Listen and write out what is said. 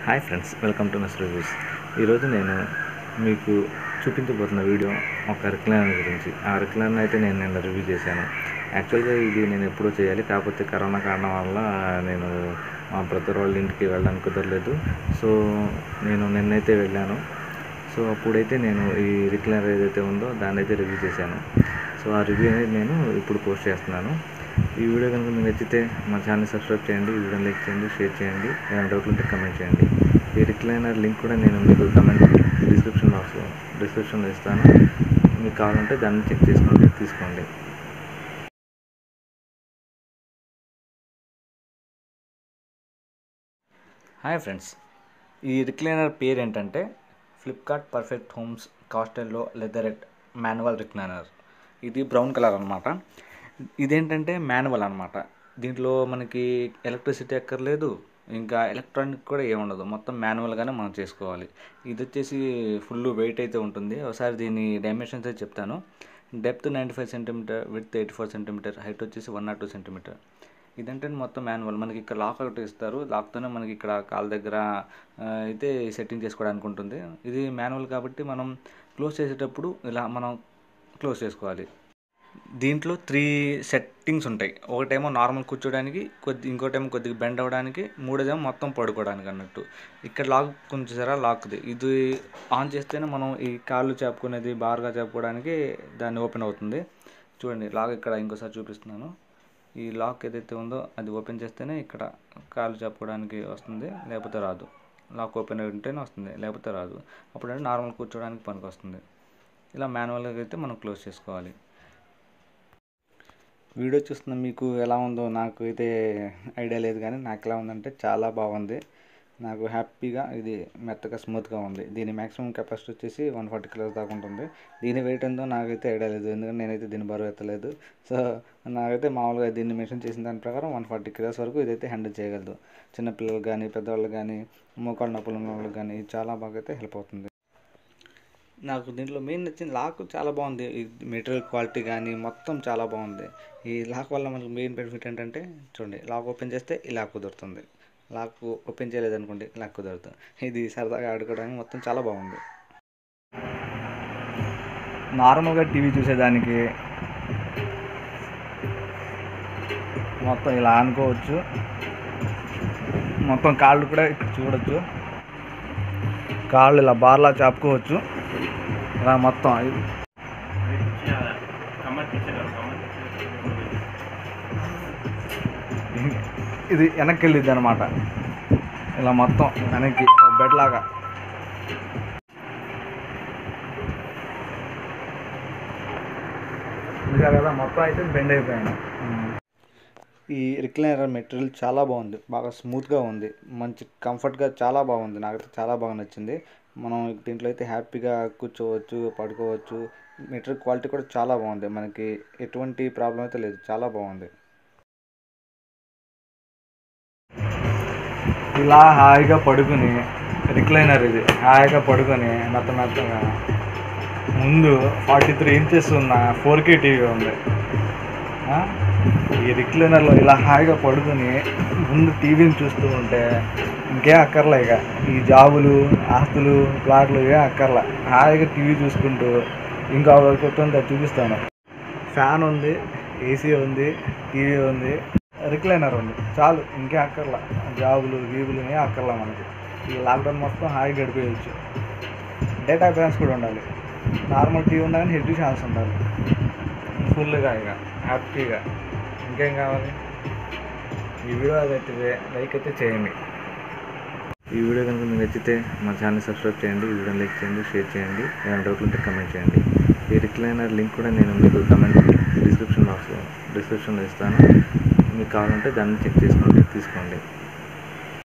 Hi friends welcome to నస్ reviews ఈరోజు నేను మీకు చూపించబోతున్న వీడియో ఒక రిక్లైనర్ గురించి ఆ రిక్లైనర్ అయితే నేను నిన్న రివ్యూ చేశాను యాక్చువల్గా ఇది నేను ఎప్పుడూ చేయాలి కాకపోతే కరోనా కారణం వల్ల నేను మా బ్రదర్ వాళ్ళ ఇంటికి వెళ్ళడానికి కుదరలేదు సో నేను నిన్నైతే వెళ్ళాను సో అప్పుడైతే నేను ఈ రిక్లైనర్ ఏదైతే ఉందో దాన్ని అయితే రివ్యూ చేశాను సో ఆ రివ్యూ అనేది నేను ఇప్పుడు పోస్ట్ చేస్తున్నాను ఈ వీడియో కనుక మీకు నచ్చితే మా ఛానల్ సబ్స్క్రైబ్ చేయండి ఈ వీడియోని లైక్ చేయండి షేర్ చేయండి ఏమైనా డౌట్లు ఉంటే కమెంట్ చేయండి ఈ రిక్లైనర్ లింక్ కూడా నేను మీకు కమెంట్ డిస్క్రిప్షన్ బాక్స్లో డిస్క్రిప్షన్లో ఇస్తాను మీకు కావాలంటే దాన్ని చెక్ చేసుకోండి తీసుకోండి హాయ్ ఫ్రెండ్స్ ఈ రిక్లైనర్ పేరు ఏంటంటే Flipkart perfect homes Castello leatherette manual recliner ఇది బ్రౌన్ కలర్ అనమాట ఇదేంటంటే మాన్యువల్ అనమాట దీంట్లో మనకి ఎలక్ట్రిసిటీ ఎక్కర్లేదు ఇంకా ఎలక్ట్రానిక్ కూడా ఏముండదు మొత్తం మాన్యువల్గానే మనం చేసుకోవాలి ఇది వచ్చేసి ఫుల్ వెయిట్ అయితే ఉంటుంది ఒకసారి దీని డైమెన్షన్స్ అయితే చెప్తాను depth ninety five centimetre with eighty four centimetre height వచ్చేసి వన్ నాట్ టూ సెంటీమీటర్ ఇదంటే మొత్తం మాన్యువల్ మనకి ఇక్కడ లాక్ ఒకటి ఇస్తారు లాక్తోనే మనకి ఇక్కడ కాల్ దగ్గర ఆ, అయితే సెట్టింగ్ చేసుకోవడానికి ఉంటుంది ఇది మాన్యువల్ కాబట్టి మనం క్లోజ్ చేసేటప్పుడు ఇలా మనం క్లోజ్ చేసుకోవాలి దీంట్లో త్రీ సెట్టింగ్స్ ఉంటాయి ఒకటేమో నార్మల్ కూర్చోడానికి కొద్ది ఇంకోటేమో కొద్దిగా బెండ్ అవ్వడానికి మూడోదేమో మొత్తం పడుకోవడానికి అన్నట్టు ఇక్కడ లాక్ కొంచెం సరా లాక్ది ఇది ఆన్ చేస్తేనే మనం ఈ కాళ్ళు చెప్పుకునేది బార్గా చెప్పుకోవడానికి దాన్ని ఓపెన్ అవుతుంది చూడండి లాక్ ఇక్కడ ఇంకోసారి చూపిస్తున్నాను ఈ లాక్ ఏదైతే ఉందో అది ఓపెన్ చేస్తేనే ఇక్కడ కాళ్ళు చెప్పుకోవడానికి వస్తుంది లేకపోతే రాదు లాక్ ఓపెన్ అయి ఉంటేనే వస్తుంది లేకపోతే రాదు అప్పుడంటే నార్మల్ కూర్చోడానికి పనికి వస్తుంది ఇలా మాన్యువల్గా అయితే మనం క్లోజ్ చేసుకోవాలి వీడియో చూస్తున్న మీకు ఎలా ఉందో నాకు అయితే ఐడియా లేదు కానీ నాకు ఎలా ఉందంటే చాలా బాగుంది నాకు హ్యాపీగా ఇది మెత్తగా స్మూత్గా ఉంది దీని మ్యాక్సిమం కెపాసిటీ వచ్చేసి వన్ ఫార్టీ కిలోస్ దాకా ఉంటుంది దీని వెయిట్ ఎంతో నాకైతే ఐడియా లేదు ఎందుకంటే నేనైతే దీని బరువు ఎత్తలేదు సో నాకైతే మామూలుగా దీన్ని మెన్షన్ చేసిన దాని ప్రకారం వన్ ఫార్టీ కిలోస్ వరకు ఇదైతే హ్యాండిల్ చేయగలదు చిన్నపిల్లలకు కానీ పెద్దవాళ్ళకి కానీ మోకాళ్ళ నొప్పులు ఉన్న వాళ్ళకి కానీ ఇది చాలా బాగా అయితే హెల్ప్ అవుతుంది నాకు దీంట్లో మెయిన్ నచ్చింది లాక్ చాలా బాగుంది ఈ మెటీరియల్ క్వాలిటీ కానీ మొత్తం చాలా బాగుంది ఈ లాక్ వల్ల మనకు మెయిన్ బెనిఫిట్ ఏంటంటే చూడండి లాక్ ఓపెన్ చేస్తే ఇలా కుదురుతుంది లాక్ ఓపెన్ చేయలేదనుకోండి ఇలా కుదరదు ఇది సరదాగా ఆడుకోవడానికి మొత్తం చాలా బాగుంది నార్మల్గా టీవీ చూసేదానికి మొత్తం ఇలా అనుకోవచ్చు మొత్తం కాళ్ళు కూడా ఇక్కడ చూడొచ్చు కాళ్ళు ఇలా బార్లా చాపుకోవచ్చు ఇలా మొత్తం ఇది- ఇది వెనక్కి వెళ్ళిద్ది అనమాట ఇలా మొత్తం వెనక్కి బెడ్ లాగా ఇంకా కదా మొత్తం అయితే బెండ్ అయిపోయాను ఈ రిక్లైనర్ మెటీరియల్ చాలా బాగుంది బాగా స్మూత్గా ఉంది మంచి కంఫర్ట్గా చాలా బాగుంది నాకైతే చాలా బాగా నచ్చింది మనం దీంట్లో అయితే హ్యాపీగా కూర్చోవచ్చు పడుకోవచ్చు మెటీరియల్ క్వాలిటీ కూడా చాలా బాగుంది మనకి ఎటువంటి ప్రాబ్లం అయితే లేదు చాలా బాగుంది ఇలా హాయిగా పడుకుని రిక్లైనర్ ఇది హాయిగా పడుకొని మెత్త మెత్తగా ముందు ఫార్టీ త్రీ ఇంచెస్ ఉన్న ఫోర్ కే టీవీ ఉంది ఆ? ఈ రిక్లైనర్లో ఇలా హాయిగా పడుకుని ముందు టీవీని చూస్తూ ఉంటే ఇంకేం అక్కర్లే ఇక ఈ జాబులు ఆస్తులు ప్లాట్లు ఏ అక్కర్లే హాయిగా టీవీ చూసుకుంటూ ఇంకా కొత్త అది చూపిస్తాను ఫ్యాన్ ఉంది ఏసీ ఉంది టీవీ ఉంది రిక్లైనర్ ఉంది చాలు ఇంకే అక్కర్లా జాబులు గీబులు ఏ అక్కర్లా మనకి ఈ లాక్డౌన్ మొత్తం హాయిగా గడిపేయచ్చు డేటా బ్యాలెన్స్ కూడా ఉండాలి నార్మల్ టీవీ ఉన్నా కానీ హెచ్డి ఛాన్స్ ఉండాలి ఫుల్గా ఇక హ్యాపీగా ఇంకేం కావాలి ఈ వీడియో అయితే లైక్ అయితే చేయండి ఈ వీడియో కనుక మీకు నచ్చితే మా ఛానల్ సబ్స్క్రైబ్ చేయండి ఈ వీడియోని లైక్ చేయండి షేర్ చేయండి ఏమైనా డౌట్లు ఉంటే కమెంట్ చేయండి ఈ రిక్లైనర్ లింక్ కూడా నేను మీకు కమెంట్ డిస్క్రిప్షన్ బాక్స్లో డిస్క్రిప్షన్లో ఇస్తాను మీకు కావాలంటే దాన్ని చెక్ చేసుకోండి తీసుకోండి